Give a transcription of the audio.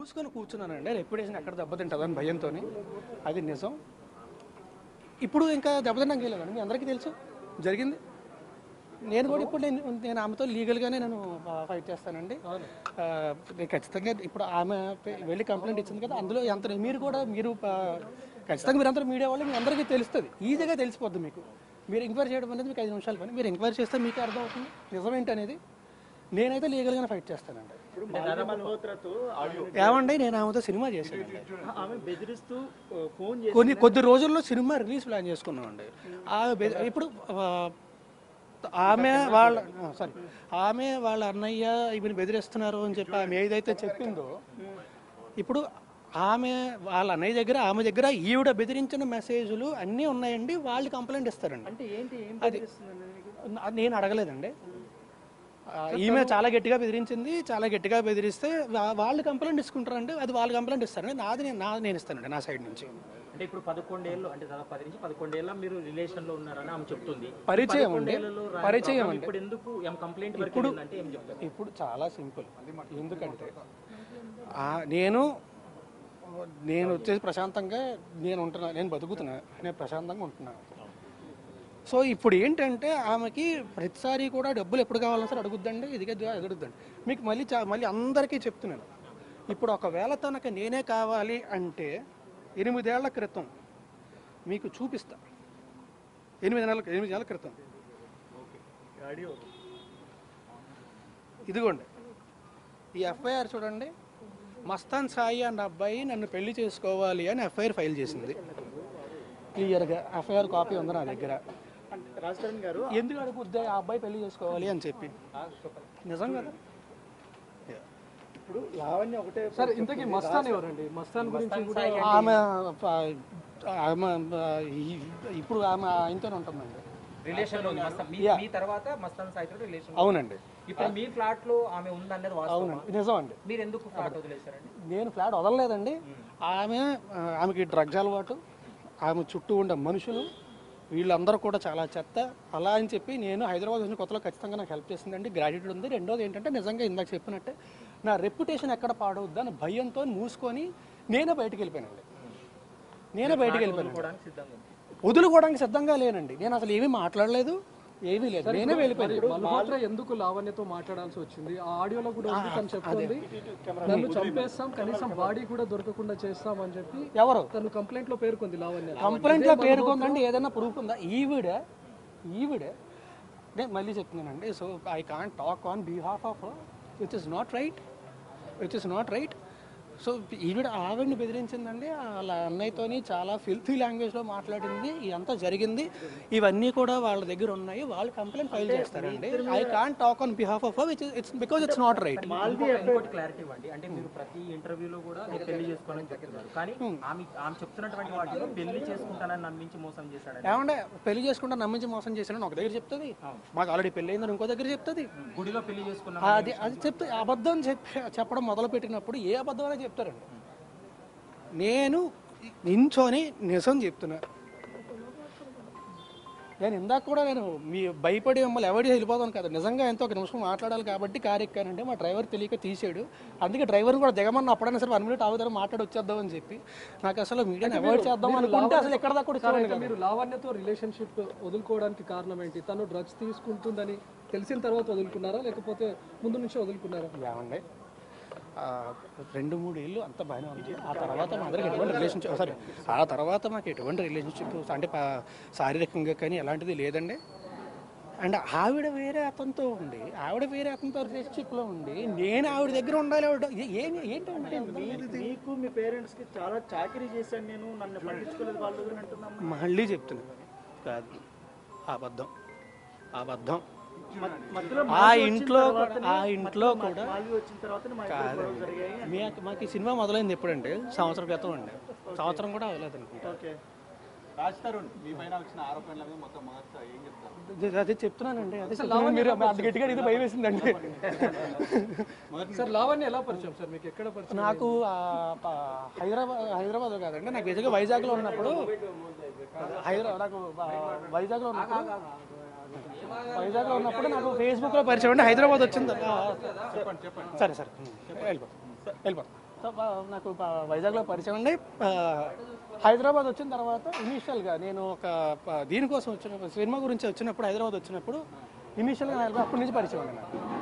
మూసుకొని కూర్చున్నానండి రెప్యుటేషన్ ఎక్కడ దెబ్బతింటుందని భయంతో అది నిజం ఇప్పుడు ఇంకా దెబ్బతిన్నాం లేదండి మీ అందరికీ తెలుసు జరిగింది నేను కూడా ఇప్పుడు నేను నేను ఆమెతో లీగల్గానే నేను ఫైట్ చేస్తానండి ఆ, నేను ఖచ్చితంగా ఇప్పుడు ఆమె వెళ్ళి కంప్లైంట్ ఇచ్చింది కదా అందులో ఎంత మీరు కూడా మీరు ఆ, ఖచ్చితంగా మీరు అందరూ మీడియా వాళ్ళు మీ అందరికీ తెలుస్తుంది ఈజీగా తెలిసిపోద్ది మీకు మీరు ఎంక్వైరీ చేయడం అనేది మీకు ఐదు నిమిషాల పని మీరు ఎంక్వైరీ చేస్తే మీకే అర్థమవుతుంది నిజమేంటి అనేది నేనైతే లీగల్గానే ఫైట్ చేస్తానండి మల్హోత్రాతో ఆడియో ఏమండి నేను ఆమెతో సినిమా చేశానండి ఆమె బెదిరిస్తూ ఆ, ఫోన్ చేసి కొన్ని కొద్ది రోజుల్లో సినిమా రిలీజ్ ప్లాన్ చేసుకున్నామండి ఆ బె- ఇప్పుడు ఆ, ఆమె వాళ్ళ సారీ ఆమె వాళ్ళ అన్నయ్య ఇవి బెదిరిస్తున్నారు అని చెప్పి ఆమె ఏదైతే చెప్పిందో ఇప్పుడు ఆమె వాళ్ళ అన్నయ్య దగ్గర ఆమె దగ్గర ఈవిడ బెదిరించిన మెసేజ్లు అన్నీ ఉన్నాయండి వాళ్ళు కంప్లైంట్ ఇస్తారండి అంటే ఏంటి ఏం అది నా- నేను అడగలేదండి ఆ, ఈమె చాలా గట్టిగా బెదిరించింది చాలా గట్టిగా బెదిరిస్తే వా- వాళ్ళు కంప్లైంట్ ఇచ్చుకుంటారండి అది వాళ్ళు కంప్లైంట్ ఇస్తారండి నాది నేను నాది నేను ఇస్తానండి నా సైడ్ నుంచి అంటే ఇప్పుడు పదకొండేళ్ళు అంటే దాదాపు పది నుంచి పదకొండేళ్ళ మీరు రిలేషన్ లో ఉన్నారని ఆమె చెప్తుంది పరిచయం అండి పదకొండేళ్లలో రాని పరిచయం problem అండి ఇప్పుడు ఎందుకు ఏం కంప్లైంట్ వరకు వెళ్ళిందంటే ఏం చెప్తారు ఇప్పుడు చాలా సింపుల్ ఎందుకంటే ఆ, నేను నేను వచ్చేసి ప్రశాంతంగా నేను ఉంటున్నా నేను బతుకుతున్నా నేను ప్రశాంతంగా ఉంటున్నాను సో ఇప్పుడు ఏంటంటే ఆమెకి ప్రతిసారి కూడా డబ్బులు ఎప్పుడు కావాలన్నా సరే అడుగుద్దండి ఇదిగే ఎదురుద్దండి మీకు మళ్ళీ చా మళ్ళీ అందరికీ చెప్తున్నాను ఇప్పుడు ఒకవేళ తనకు నేనే కావాలి అంటే ఎనిమిదేళ్ల క్రితం మీకు చూపిస్తా ఎనిమిది నెలల ఎనిమిది నెలల క్రితం ఇదిగోండి ఈ ఎఫ్ఐఆర్ చూడండి మస్తాన్ సాయి అన్న అబ్బాయి నన్ను పెళ్లి చేసుకోవాలి అని ఎఫ్ఐఆర్ ఫైల్ చేసింది క్లియర్గా ఎఫ్ఐఆర్ కాపీ ఉంది నా దగ్గర రాజకరణ్ గారు ఎందుకు అడుగుద్ది ఆ అబ్బాయి పెళ్లి చేసుకోవాలి అని చెప్పి నిజం కదా ఇప్పుడు లావణ్య ఒకటే సార్ ఇంతకీ మస్తాన్ ఎవరండి మస్తాన్ గురించి కూడా ఆమె ఆమె ఈ- ఇప్పుడు ఆమె ఆయనతోనే ఉంటుందండి రిలేషన్ లో ఉంది మస్తాన్ మీ మీ తర్వాత మస్తాన్ సాయితో రిలేషన్ అవునండి ఇప్పుడు మీ ఫ్లాట్ లో ఆమె ఉందన్నది వాస్తవం అవునండి నిజం అండి మీరు ఎందుకు ఫ్లాట్ వదిలేశారండి నేను ఫ్లాట్ వదలలేదండి ఆమె ఆ, ఆమెకి డ్రగ్స్ అలవాటు ఆమె చుట్టూ ఉండే మనుషులు వీళ్ళందరూ కూడా చాలా చెత్త అలా అని చెప్పి నేను హైదరాబాద్ వచ్చిన కొత్తలో ఖచ్చితంగా నాకు హెల్ప్ చేసిందండి గ్రాడ్యుయేట్ ఉంది రెండోది ఏంటంటే నిజంగా ఇందాక చెప్పినట్టే నా రెప్యుటేషన్ ఎక్కడ పాడవద్దు అని భయంతో మూసుకొని నేనే బయటికి వెళ్ళిపోయానండి నేనే బయటికి వెళ్ళిపోయాను వదులుకోవడానికి సిద్ధంగా ఉంది వదులుకోవడానికి సిద్ధంగా లేనండి నేను అసలు ఏమీ మాట్లాడలేదు ఏమీ లేదు నేనే వెళ్ళిపోయాను మల్హోత్రా ఎందుకు లావణ్యతో మాట్లాడాల్సి వచ్చింది ఆ ఆడియోలో కూడా ఉంది తను చెప్తుంది నన్ను చంపేస్తాం కనీసం బాడీ కూడా దొరకకుండా చేస్తాం అని చెప్పి ఎవరు తను కంప్లైంట్ లో పేర్కొంది లావణ్య కంప్లైంట్లో పేరుకుందండి ఏదైనా ప్రూఫ్ ఉందా ఈవిడ ఈవిడ నేను మళ్ళీ చెప్తున్నానండి so I can't talk on behalf of which is not right which is not right so ఈవిడ ఆవిడని బెదిరించిందండి వాళ్ళ అన్నయ్యతోని చాలా ఫిల్తీ లాంగ్వేజ్లో మాట్లాడింది ఇదంతా జరిగింది ఇవన్నీ కూడా వాళ్ళ దగ్గర ఉన్నాయి వాళ్ళు కంప్లైంట్ ఫైల్ చేస్తారండి I can't talk on behalf of which it's because it's not right ఇంకోటి ఇంకోటి క్లారిటీ ఇవ్వండి అంటే మీరు ప్రతి ఇంటర్వ్యూలో కూడా నేను పెళ్లి చేసుకోవాలని చెప్తున్నారు కానీ ఆమె ఆమె చెప్తున్నటువంటి వాటిలో పెళ్లి చేసుకుంటానని నమ్మించి మోసం చేశాడని ఏమంటే పెళ్లి చేసుకుంటే నమ్మించి మోసం చేశానని ఒక దగ్గర చెప్తుంది మాకు ఆల్రెడీ పెళ్ళి అయిందని ఇంకో దగ్గర చెప్తుంది గుడిలో పెళ్లి చేసుకున్నా అది అది చెప్తే అబద్ధం చెప్పి చెప్పడం మొదలు పెట్టినప్పుడు ఏ అబద్ధం అనేది చెప్తారండి నేను నించొని నిజం చెప్తున్నా నేను ఇందాక కూడా నేను మీ భయపడి మిమ్మల్ని ఎవరి వెళ్ళిపోతాను కదా నిజంగా ఎంతో ఒక నిమిషం మాట్లాడాలి కాబట్టి కారు ఎక్కానంటే మా డ్రైవర్ తెలియక తీసాడు అందుకే డ్రైవర్ కూడా దిగమన్న అప్పుడైనా సరే వన్ మినిట్ ఆగుతారు మాట్లాడి వచ్చేద్దాం అని చెప్పి నాకు అసలు మీడియాని అవాయిడ్ చేద్దాం అనుకుంటే అసలు ఎక్కడ దాకా కూడా సార్, చూడండి అయితే మీరు లావణ్యతో రిలేషన్షిప్ వదులుకోవడానికి కారణం ఏంటి తను డ్రగ్స్ తీసుకుంటుందని తెలిసిన తర్వాత వదులుకున్నారా లేకపోతే ముందు నుంచి వదులుకున్నారా ఏమండి ఆ, రెండు మూడు ఏళ్ళు అంత బాగానే ఉంది ఆ తర్వాత మా అందరికి ఎటువంటి రిలేషన్షిప్ సారీ ఆ తర్వాత మాకు ఎటువంటి రిలేషన్షిప్ అంటే పా- శారీరకంగా కానీ ఎలాంటిది లేదండి అండ్ ఆవిడ వేరే అతనితో ఉండి ఆవిడ వేరే అతనితో రిలేషన్షిప్లో ఉండి నేను ఆవిడ దగ్గర ఉండాలి ఆవిడ ఏ- ఏమి ఏంటంటే మీకు మీ పేరెంట్స్ కి చాలా చాకరీ చేశాను నేను నన్ను పట్టించుకోలేదు వాళ్ళు అని అంటున్నాం మళ్ళీ చెప్తున్నా కాదు అబద్ధం అబద్ధం మధ్యలో ఆ ఇంట్లో ఆ ఇంట్లో కూడా మాల్వి వచ్చిన తర్వాత మా కాదు మీ- మాకు ఈ సినిమా మొదలైంది ఎప్పుడంటే సంవత్సరం క్రితం అండి సంవత్సరం కూడా అవ్వలేదు అనుకుంటా ఓకే రాజ్ తరుణ్ మీ పైన వచ్చిన ఆరోపణల మీద మొత్తం మార్చా ఏం చెప్తారు ఇది- అదే చెప్తున్నానండి అదే చెప్తున్నాను. మీరు అంత గట్టిగా ఇది భయం వేసిందండి సార్ లావణ్య ఎలా పరిచయం సార్ మీకు ఎక్కడ పరిచయం నాకు ఆ, ప- హైదరాబాద్ హైదరాబాద్ కాదండి నాకు బేసిక్గా వైజాగ్లో ఉన్నప్పుడు హైదరాబాద్ నాకు ఆ, వైజాగ్లో ఉన్నప్పుడు వైజాగ్లో ఉన్నప్పుడు నాకు ఫేస్బుక్లో పరిచయం అండి హైదరాబాద్ వచ్చింది ఆ, సరే సరే వెళ్ళిపో వెళ్ళిపో సో ఆ, నాకు ఆ, వైజాగ్లో పరిచయం ఉండి ఆ, హైదరాబాద్ వచ్చిన తర్వాత ఇనీషియల్గా నేను ఒక ఆ, దీనికోసం వచ్చిన సినిమా గురించి వచ్చినప్పుడు హైదరాబాద్ వచ్చినప్పుడు ఇనీషియల్గా అప్పటి నుంచి పరిచయం ఉండే నాకు